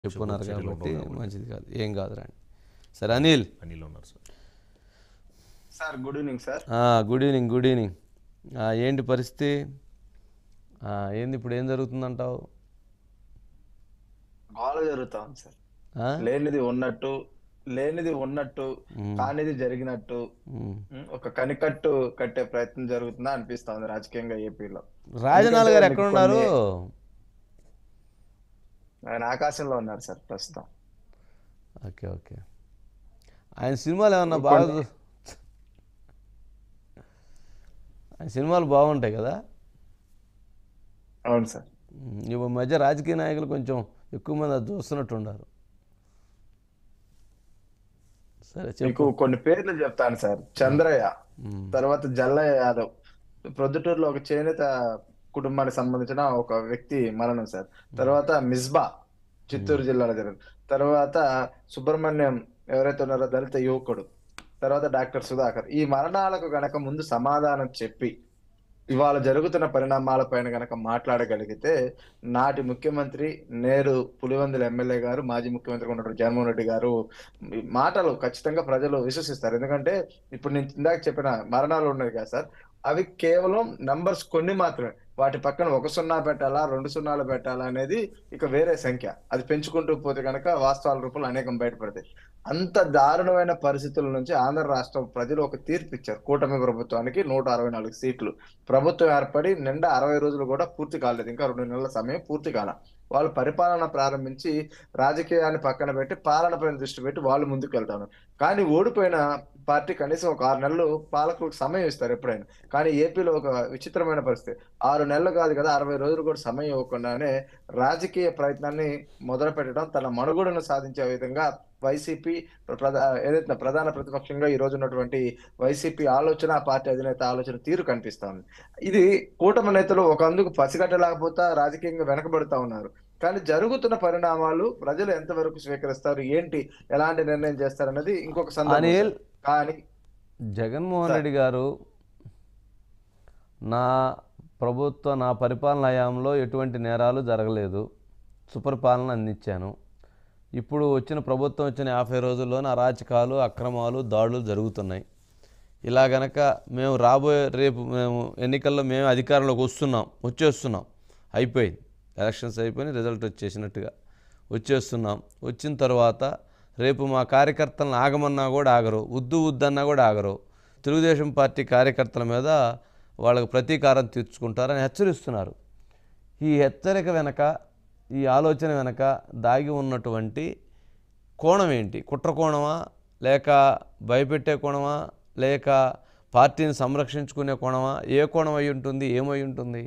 చెప్పున్నారు చర్యలు కాబట్టి ఉండవు మంచిది కాదు ఏం కాదు రండి సరే అనిల్ అనిల్ ఉన్నారు sir sir good evening sir ఆ, గుడ్ ఈవినింగ్ గుడ్ ఈవినింగ్ ఆ, ఏంటి పరిస్థితి ఆ, ఏంది ఇప్పుడు ఏం జరుగుతుందంటావు గోల జరుగుతా ఉంది సార్ ఆ? లేనిది ఉన్నట్టు లేనిది ఉన్నట్టు మ్మ్. కానిది జరిగినట్టు మ్మ్. మ్, ఒక కనికట్టు కట్టే ప్రయత్నం జరుగుతుందా అనిపిస్తా ఉంది రాజకీయంగా ఏపీలో రాజనాల్ గారు ఎందుకంటే ఎక్కడ ఉన్నారు ఆయన ఆకాశంలో ఉన్నారు సార్ ప్రస్తుతం ఓకే ఓకే ఆయన సినిమాలు ఏమన్నా బాగా చూ- ఆయన సినిమాలు బాగుంటాయి కదా అవును సార్ ఉమ్, ఈ మధ్య రాజకీయ నాయకులు కొంచెం ఎక్కువ మంది అది చూస్తున్నట్టు ఉన్నారు సరే చెప్పు మీకు కొన్ని పేర్లు చెప్తాను సార్ చంద్రయ్య ఉమ్, తర్వాత జల్లయ్య యాదవ్ ప్రొద్దుటూరులో ఒక చేనేత కుటుంబానికి సంబంధించిన ఒక వ్యక్తి మరణం సార్ తర్వాత మిస్బా చిత్తూరు జిల్లాలో జరిగింది తర్వాత సుబ్రహ్మణ్యం ఎవరైతే ఉన్నారో దళిత యువకుడు తర్వాత డాక్టర్ సుధాకర్ ఈ మరణాలకు గనక ముందు సమాధానం చెప్పి ఇవాళ జరుగుతున్న పరిణామాలపైన గనక మాట్లాడగలిగితే నాటి ముఖ్యమంత్రి నేరు పులివెందుల ఎమ్మెల్యే గారు మాజీ ముఖ్యమంత్రి ఉన్నటువంటి జగన్మోహన్ రెడ్డి గారు ఈ మాటలు ఖచ్చితంగా ప్రజలు విశ్వసిస్తారు ఎందుకంటే ఇప్పుడు నేను ఇందాక చెప్పిన మరణాలు ఉన్నాయి కదా సార్ అవి కేవలం నంబర్స్ కొన్ని మాత్రమే వాటి పక్కన ఒక సున్నా పెట్టాలా రెండు సున్నాలు పెట్టాలా అనేది ఇక వేరే సంఖ్య అది పెంచుకుంటూ పోతే కనుక వాస్తవాల రూపంలో అనేకం బయటపడతాయి అంత దారుణమైన పరిస్థితుల నుంచి ఆంధ్ర రాష్ట్రం ప్రజలు ఒక తీర్పు ఇచ్చారు కూటమి ప్రభుత్వానికి నూట అరవై నాలుగు సీట్లు ప్రభుత్వం ఏర్పడి నిండా అరవై రోజులు కూడా పూర్తి కాలేదు ఇంకా రెండు నెలల సమయం పూర్తి కాల వాళ్ళు పరిపాలన ప్రారంభించి రాజకీయాన్ని పక్కన పెట్టి పాలన పైన దృష్టి పెట్టి వాళ్ళు ముందుకు వెళ్తాను కానీ ఓడిపోయిన పార్టీ కనీసం ఒక ఆరు నెలలు పాలకులకు సమయం ఇస్తారు ఎప్పుడైనా కానీ ఏపీలో ఒక విచిత్రమైన పరిస్థితి ఆరు నెలలు కాదు కదా అరవై రోజులు కూడా సమయం ఇవ్వకుండానే రాజకీయ ప్రయత్నాన్ని మొదలు పెట్టడం తన మనుగడను సాధించే విధంగా వైసీపీ ప్రధా ఏదైతే ప్రధాన ప్రతిపక్షంగా ఈ రోజు ఉన్నటువంటి వైసీపీ ఆలోచన ఆ పార్టీ అధినేత ఆలోచన తీరు కనిపిస్తోంది ఇది కూటమి నేతలు ఒక అందుకు పసిగట్టలేకపోతా రాజకీయంగా వెనకబడుతా ఉన్నారు కానీ జరుగుతున్న పరిణామాలు ప్రజలు ఎంతవరకు స్వీకరిస్తారు ఏంటి ఎలాంటి నిర్ణయం చేస్తారన్నది ఇంకొక సందర్భం అనిల్ సార్. కానీ జగన్మోహన్ సార్. రెడ్డి గారు నా ప్రభుత్వ నా పరిపాలన హయాంలో ఎటువంటి నేరాలు జరగలేదు సుపరిపాలన అందించాను ఇప్పుడు వచ్చిన ప్రభుత్వం వచ్చిన యాభై రోజుల్లోనే అరాచకాలు అక్రమాలు దాడులు జరుగుతున్నాయి ఇలా గనక మేము రాబోయే రేపు మేము ఎన్నికల్లో మేము అధికారంలోకి వస్తున్నాం వచ్చేస్తున్నాం అయిపోయింది ఎలక్షన్స్ అయిపోయి రిజల్ట్ వచ్చేసినట్టుగా వచ్చేస్తున్నాం వచ్చిన తర్వాత రేపు మా కార్యకర్తలను ఆగమన్నా కూడా ఆగరు ఉద్దు ఉద్దన్నా కూడా ఆగరు తెలుగుదేశం పార్టీ కార్యకర్తల మీద వాళ్ళకు ప్రతీకారం తీర్చుకుంటారని హెచ్చరిస్తున్నారు ఈ హెచ్చరిక వెనక ఈ ఆలోచన వెనక దాగి ఉన్నటువంటి కోణం ఏంటి కుట్ర కోణమా లేక భయపెట్టే కోణమా లేక పార్టీని సంరక్షించుకునే కోణమా ఏ కోణం అయి ఉంటుంది ఏమై ఉంటుంది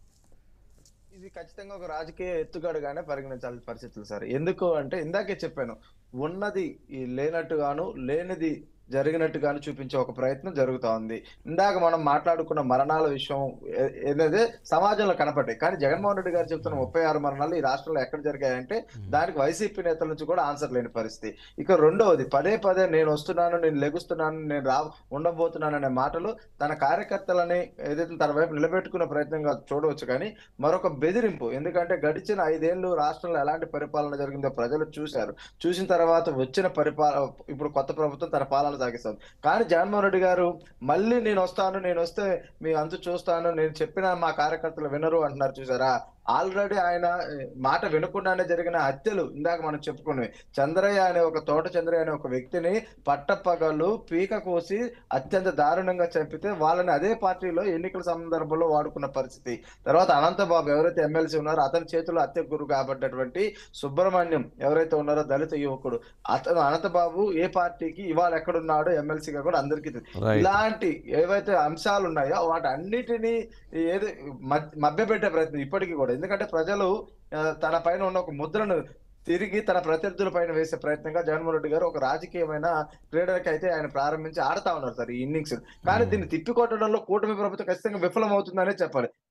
ఇది ఖచ్చితంగా ఒక రాజకీయ ఎత్తుగడగానే పరిగణించాల్సిన పరిస్థితులు సార్ ఎందుకు అంటే ఇందాకే చెప్పాను ఉన్నది ఈ లేనట్టుగాను లేనిది జరిగినట్టుగాను చూపించే ఒక ప్రయత్నం జరుగుతా ఉంది ఇందాక మనం మాట్లాడుకున్న మరణాల విషయం ఏ- ఏదైతే సమాజంలో కనపడ్డాయి కానీ జగన్మోహన్ రెడ్డి గారు చెప్తున్న ముప్పై ఆరు మరణాలు ఈ రాష్ట్రంలో ఎక్కడ జరిగాయంటే దానికి వైసీపీ నేతల నుంచి కూడా ఆన్సర్ లేని పరిస్థితి ఇక రెండవది పదే పదే నేను వస్తున్నాను నేను లెగుస్తున్నాను నేను రా ఉండబోతున్నాను అనే మాటలు తన కార్యకర్తలని ఏదైతే తన వైపు నిలబెట్టుకునే ప్రయత్నంగా చూడవచ్చు కానీ మరొక బెదిరింపు ఎందుకంటే గడిచిన ఐదేళ్లు రాష్ట్రంలో ఎలాంటి పరిపాలన జరిగిందో ప్రజలు చూశారు చూసిన తర్వాత వచ్చిన పరిపాలన ఇప్పుడు కొత్త ప్రభుత్వం తన పాలన సాగిస్తుంది కానీ జగన్మోహన్ రెడ్డి గారు మళ్ళీ నేను వస్తాను నేను వస్తే మీ అంతు చూస్తాను నేను చెప్పిన మా కార్యకర్తలు వినరు అంటున్నారు చూసారా ఆల్రెడీ ఆయన ఏ, మాట వినకుండానే జరిగిన హత్యలు ఇందాక మనం చెప్పుకున్నవి చంద్రయ్య అనే ఒక తోట చంద్రయ్య అనే ఒక వ్యక్తిని పట్టపగలు పీక కోసి అత్యంత దారుణంగా చంపితే వాళ్ళని అదే పార్టీలో ఎన్నికల సందర్భంలో వాడుకున్న పరిస్థితి తర్వాత అనంతబాబు ఎవరైతే ఎమ్మెల్సీ ఉన్నారో అతని చేతిలో హత్య గురు కాబట్టినటువంటి సుబ్రహ్మణ్యం ఎవరైతే ఉన్నారో దళిత యువకుడు అతను అనంతబాబు ఏ పార్టీకి ఇవాళ ఎక్కడున్నాడో ఎమ్మెల్సీగా కూడా అందరికీ తెలుసు రైట్ ఇలాంటి ఏవైతే అంశాలు ఉన్నాయో వాటి అన్నిటినీ ఏది మభ్యపెట్టే ప్రయత్నం ఇప్పటికీ కూడా ఎందుకంటే ప్రజలు ఆ, తన పైన ఉన్న ఒక ముద్రను తిరిగి తన ప్రత్యర్థుల పైన వేసే ప్రయత్నంగా జగన్మోహన్ రెడ్డి గారు ఒక రాజకీయమైన క్రీడకి అయితే ఆయన ప్రారంభించి ఆడుతా ఉన్నారు సార్ ఈ ఇన్నింగ్స్ కానీ దీన్ని తిప్పికొట్టడంలో కూటమి ప్రభుత్వం ఖచ్చితంగా విఫలం అవుతుందనే చెప్పాలి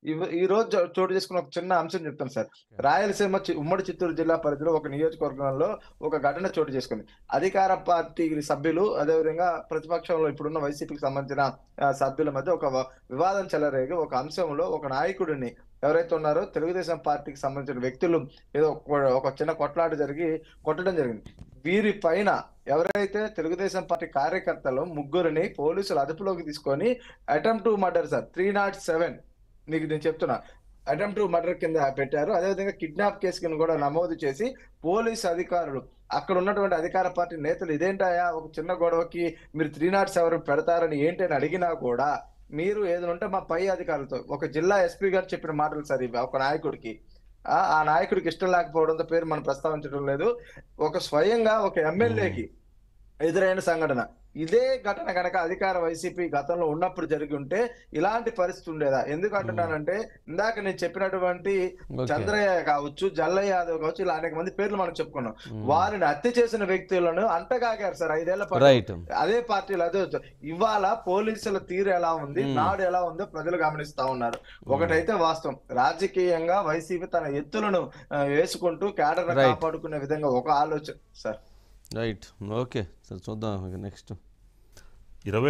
ఇవ- ఈ రోజు చో- చోటు చేసుకున్న ఒక చిన్న అంశం చెప్తాను సార్ రాయలసీమ చి- ఉమ్మడి చిత్తూరు జిల్లా పరిధిలో ఒక నియోజకవర్గంలో ఒక ఘటన చోటు చేసుకుంది అధికార పార్టీ సభ్యులు అదేవిధంగా ప్రతిపక్షంలో ఇప్పుడున్న వైసీపీకి సంబంధించిన ఆ, సభ్యుల మధ్య ఒక వ- వివాదం చెలరేగి ఒక అంశంలో ఒక నాయకుడిని ఎవరైతే ఉన్నారో తెలుగుదేశం పార్టీకి సంబంధించిన వ్యక్తులు ఏదో ఒక- ఒక చిన్న కొట్లాట జరిగి కొట్టడం జరిగింది వీరి పైన ఎవరైతే తెలుగుదేశం పార్టీ కార్యకర్తలు ముగ్గురిని పోలీసులు అదుపులోకి తీసుకొని attempt to murder sir three not seven నీకు నేను చెప్తున్నా అటెంప్ట్ టు మర్డర్ కింద పెట్టారు అదేవిధంగా కిడ్నాప్ కేసు కింద కూడా నమోదు చేసి పోలీస్ అధికారులు అక్కడ ఉన్నటువంటి అధికార పార్టీ నేతలు ఇదేంటాయా ఒక చిన్న గొడవకి మీరు త్రీ నాట్ సెవెన్ పెడతారని ఏంటి అని అడిగినా కూడా మీరు ఏదైనా ఉంటే మా పై అధికారులతో ఒక జిల్లా ఎస్పీ గారు చెప్పిన మాటలు సార్ ఇవి ఒక నాయకుడికి ఆ ఆ నాయకుడికి ఇష్టం లేకపోవడంతో పేరు మనం ప్రస్తావించడం లేదు ఒక స్వయంగా ఒక ఎమ్మెల్యేకి ఎదురైన సంఘటన ఇదే ఘటన కనుక అధికార వైసీపీ గతంలో ఉన్నప్పుడు జరిగి ఉంటే ఇలాంటి పరిస్థితి ఉండేదా ఎందుకు అంటున్నానంటే ఇందాక నేను చెప్పినటువంటి ఓకే చంద్రయ్య కావచ్చు జల్లయ్య యాదవ్ కావచ్చు ఇలా అనేక మంది పేర్లు మనం చెప్పుకున్నాం వారిని హత్య చేసిన వ్యక్తులను అంటగాగారు సార్ ఐదేళ్ల పాటు రైట్ అదే పార్టీలు అదే వచ్చారు. ఇవాళ పోలీసుల తీరు ఎలా ఉంది మ్మ్. నాడు ఎలా ఉందో ప్రజలు గమనిస్తా ఉన్నారు ఒకటైతే వాస్తవం రాజకీయంగా వైసీపీ తన ఎత్తులను ఆ, వేసుకుంటూ కేడర్ Right. కాపాడుకునే విధంగా ఒక ఆలోచన సార్ రైట్ ఓకే సరే చూద్దాం నెక్స్ట్ ఇరవై